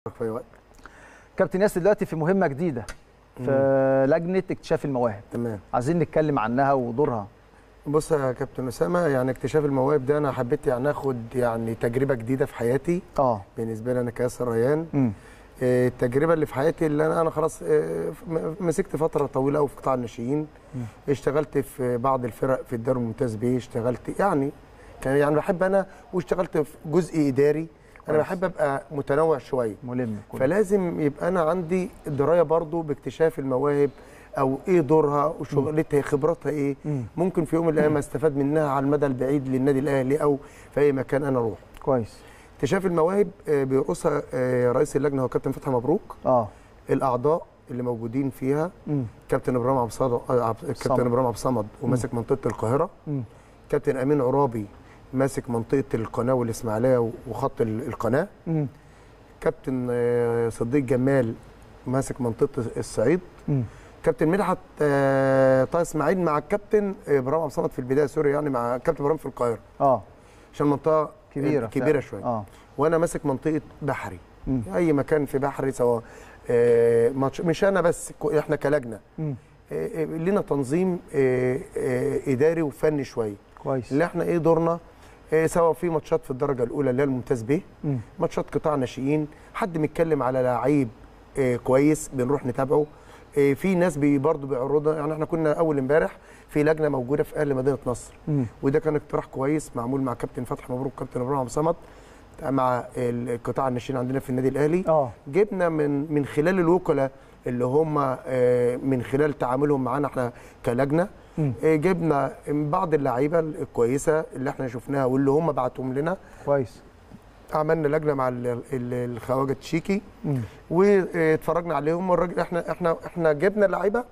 في أي وقت كابتن ياسر دلوقتي في مهمه جديده في لجنه اكتشاف المواهب تمام عايزين نتكلم عنها ودورها بص يا كابتن اسامه يعني اكتشاف المواهب ده انا حبيت يعني اخد يعني تجربه جديده في حياتي اه بالنسبه لي انا كياسر ريان امم آه، التجربه اللي في حياتي اللي انا انا خلاص آه، م- مسكت فتره طويله قوي في قطاع الناشئين اشتغلت في بعض الفرق في الدوري الممتاز بيه اشتغلت يعني كان يعني بحب انا واشتغلت في جزء اداري انا كويس. بحب ابقى متنوع شويه ملم كله. فلازم يبقى انا عندي درايه برضو باكتشاف المواهب او ايه دورها وشغلتها خبراتها ايه مم. ممكن في يوم من الايام استفاد منها على المدى البعيد للنادي الاهلي او في اي مكان انا اروح كويس اكتشاف المواهب آه، بيرقصها آه، رئيس اللجنه هو كابتن فتحي مبروك اه الاعضاء اللي موجودين فيها امم كابتن ابراهيم عبد الصمد آه، عبد- صمد. كابتن ابراهيم عبد الصمد وماسك منطقه القاهره امم كابتن امين عرابي ماسك منطقه القناه والاسماعيليه وخط ال- القناه امم كابتن آه، صديق جمال ماسك منطقه الصعيد امم كابتن مدحت آه، طه اسماعيل مع الكابتن ابراهيم عبد الصمد في البدايه سوري يعني مع كابتن ابراهيم في القاهره اه عشان منطقه كبيره كبيره فعلا. شويه اه وانا ماسك منطقه بحري مم. اي مكان في بحري سواء آه، ماتش مش انا بس كو- احنا كلجنه امم آه، آه، لنا تنظيم آه، آه، اداري وفني شويه كويس اللي احنا ايه دورنا آه، سواء في ماتشات في الدرجه الاولى اللي هي الممتاز به امم ماتشات قطاع ناشئين حد متكلم على لعيب آه، كويس بنروح نتابعه آه، في ناس بي برضه بيعرضها يعني احنا كنا اول امبارح في لجنه موجوده في اهل مدينه نصر امم وده كان اقتراح كويس معمول مع كابتن فتحي مبروك كابتن ابراهيم عبد الصمد مع القطاع الناشئين عندنا في النادي الاهلي اه جبنا من من خلال الوكلاء اللي هم آه، من خلال تعاملهم معانا احنا كلجنه مم. آه، جبنا بعض اللعيبه الكويسه اللي احنا شفناها واللي هم بعتهم لنا كويس عملنا لجنه مع ال- ال- الخواجه تشيكي امم واتفرجنا عليهم والراجل احنا احنا احنا جبنا اللعيبه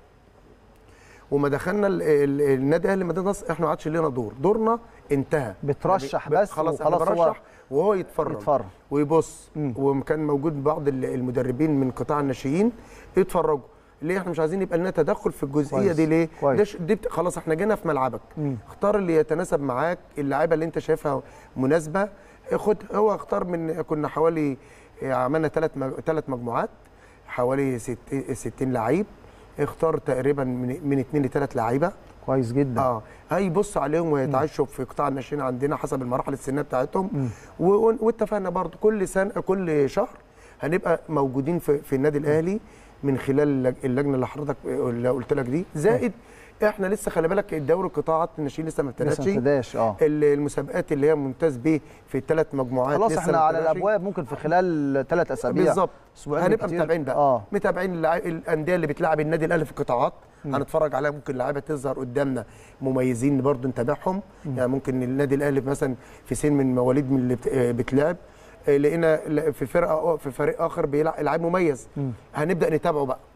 وما دخلنا ال- ال- النادي الاهلي مدينه نصر احنا ما عادش لنا دور دورنا انتهى بترشح ب- بس خلاص احنا وخلاص هو برشح وهو يتفرج يتفرج ويبص مم. وكان موجود بعض ال- المدربين من قطاع الناشئين يتفرجوا ليه احنا مش عايزين يبقى لنا تدخل في الجزئيه كويس. دي ليه كويس. ده ش- دي بت... خلاص احنا جينا في ملعبك مم. اختار اللي يتناسب معاك اللعيبه اللي انت شايفها مناسبه خد هو اختار من كنا حوالي عملنا ثلاث ثلاث مجموعات حوالي 60 60 لعيب اختار تقريبا من من اثنين لثلاث لعيبه كويس جدا اه هيبص عليهم ويتعشوا في قطاع الناشئين عندنا حسب المراحل السنيه بتاعتهم مم. و- واتفقنا برضو كل سنه كل شهر هنبقى موجودين في, في النادي الاهلي من خلال اللج- اللجنه اللي حضرتك اللي قلت لك دي زائد احنا لسه خلي بالك الدوري قطاعات الناشئين لسه ما لسه ابتدتش ما ابتداش اه ال- المسابقات اللي هي ممتاز بيه في الثلاث مجموعات خلاص لسه احنا ما على ابتدتش. الابواب ممكن في خلال ثلاث اسابيع بالظبط اسبوعين هنبقى بالكتير. متابعين بقى اه متابعين اللع- الانديه اللي بتلعب النادي الاهلي في القطاعات هنتفرج عليها ممكن لعيبه تظهر قدامنا مميزين برضو نتابعهم يعني ممكن النادي الاهلي مثلا في سن من مواليد من اللي بت- آه، بتلعب آه، لقينا ل- في فرقه في فريق اخر بيلعب لعيب مميز مم. هنبدا نتابعه بقى